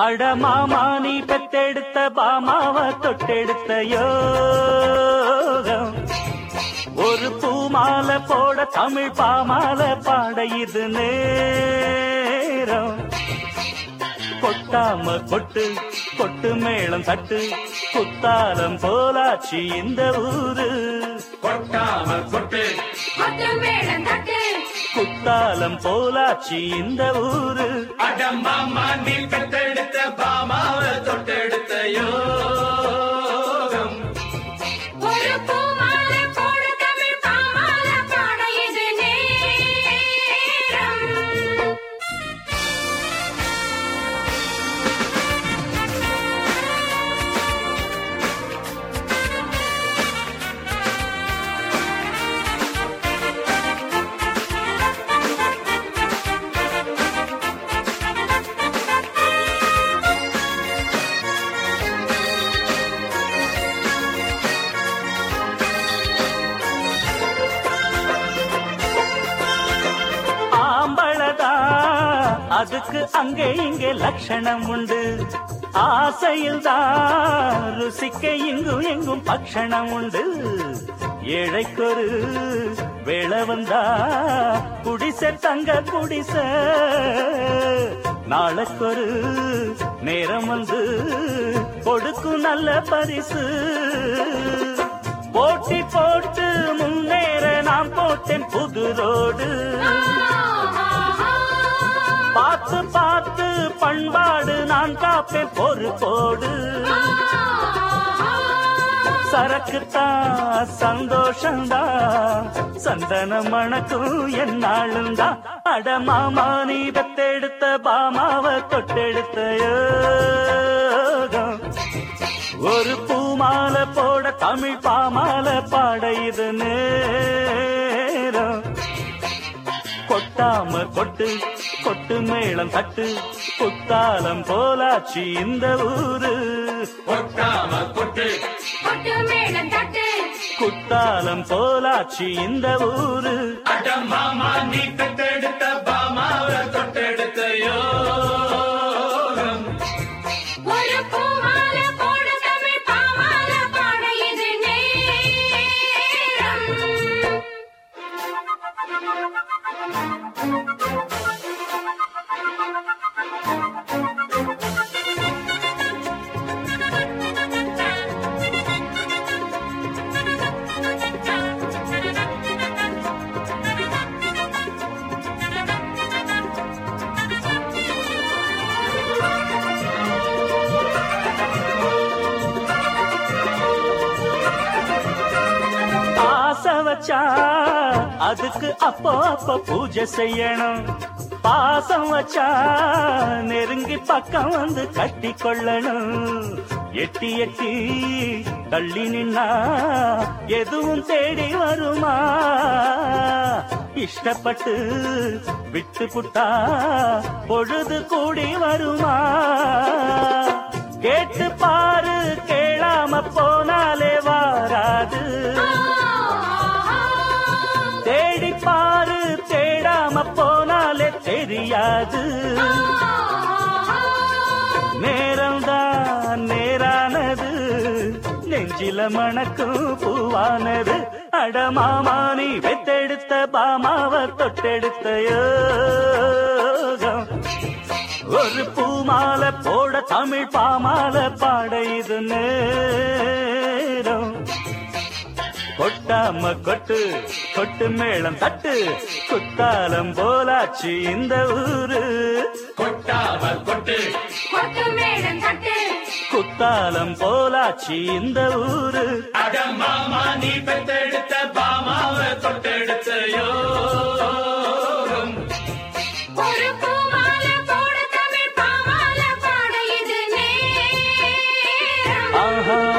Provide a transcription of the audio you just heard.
அட மாமா நீ பெத்தெடுத்த பாமாவ தொட்டெடுத்த யோகம் ஒரு பூமாலை போட தமிழ் பாமாலை பாட இது நேரம் கொட்டாம கொட்டு கொட்டு மேளம் தட்டு குத்தாலம் போலாச்சு இந்த ஊரு கொட்டாம கொட்டு கொட்டு மேளம் தட்டு குத்தாலம் போலாச்சு இந்த ஊரு அடம்மாமா நீ பெத்தெடுத்த பாமாவ தொட்டெடுத்த யோகம் ஒரு பூமாலை போட தமிழ் பாமாலை பாட இது நேரம் ஆம்பளதா அதுக்கு அங்கே இங்கே லட்சணம் உண்டு ஆசையில் தான் ருசிக்க இங்கும் எங்கும் பக்ஷணம் உண்டு ஏழைக்கொரு வேளை வந்தா குடிசை தங்க குடிசை நாளைக்கொரு நேரம் வந்து கொடுக்கும் நல்ல பரிசு போட்டி போட்டு முன்னேற நான் போட்டேன் புது ரோடு பார்த்து பார்த்து பண்பாடு நான் காப்பேன் பொறுப்போடு சரக்குத்தான் சந்தோஷம்தான் சந்தனம் மணக்கும் என்னாளுந்தான் அடமாமா நீ பெத்தெடுத்த பாமாவ தொட்டெடுத்த யோகம் ஒரு பூமாலை போட தமிழ் பாமாலை பாட இது நேரம் கொட்டாம கொட்டு கொட்டு மேளம் தட்டு குத்தாலம் போலாச்சு இந்த ஊரு கொட்டாம கொட்டு கொட்டு மேளம் தட்டு குத்தாலம் போலாச்சு இந்த ஊரு அடம்மாமா நீ பெத்தெடுத்த பாமாவ தொட்டெடுத்த யோகம் ஒரு பூமாலை போட தமிழ் பாமாலை பாட இது நேரம் ஆசை வச்சா அதுக்கு அப்போ அப்போ பூஜை செய்யணும் பாசம் வச்சா நெருங்கி பக்கம் வந்து கட்டி கொள்ளணும் எட்டி எட்டி தள்ளி நின்னா எதுவும் தேடி வருமா இஷ்டப்பட்டு விட்டு புட்டா பொழுது கூடி வருமா கேட்டு பாரு கேளாம போனாலே வாராது தேடி பாரு தேடாம போனாலே தெரியாது நேரம்தான் நேரானது நெஞ்சில மணக்கும் பூவானது அடமாமா நீ வெத்தெடுத்த பாமாவ தொட்டெடுத்த யோகம் ஒரு பூமாலை போட தமிழ் பாமாலை பாட இது நேரம் கொட்டாம கொட்டு கொட்டு மேளம் தட்டு குத்தாலம் போலாச்சு இந்த ஊரு கொட்டாம கொட்டு கொட்டு மேளம் தட்டு குத்தாலம் போலாச்சு இந்த ஊரு அடம்மாமா நீ பெத்தெடுத்த பாமாவ தொட்டெடுத்த யோகம் ஒரு பூமாலை போட தமிழ் பாமாலை பாட இது நேரம் ஆஹா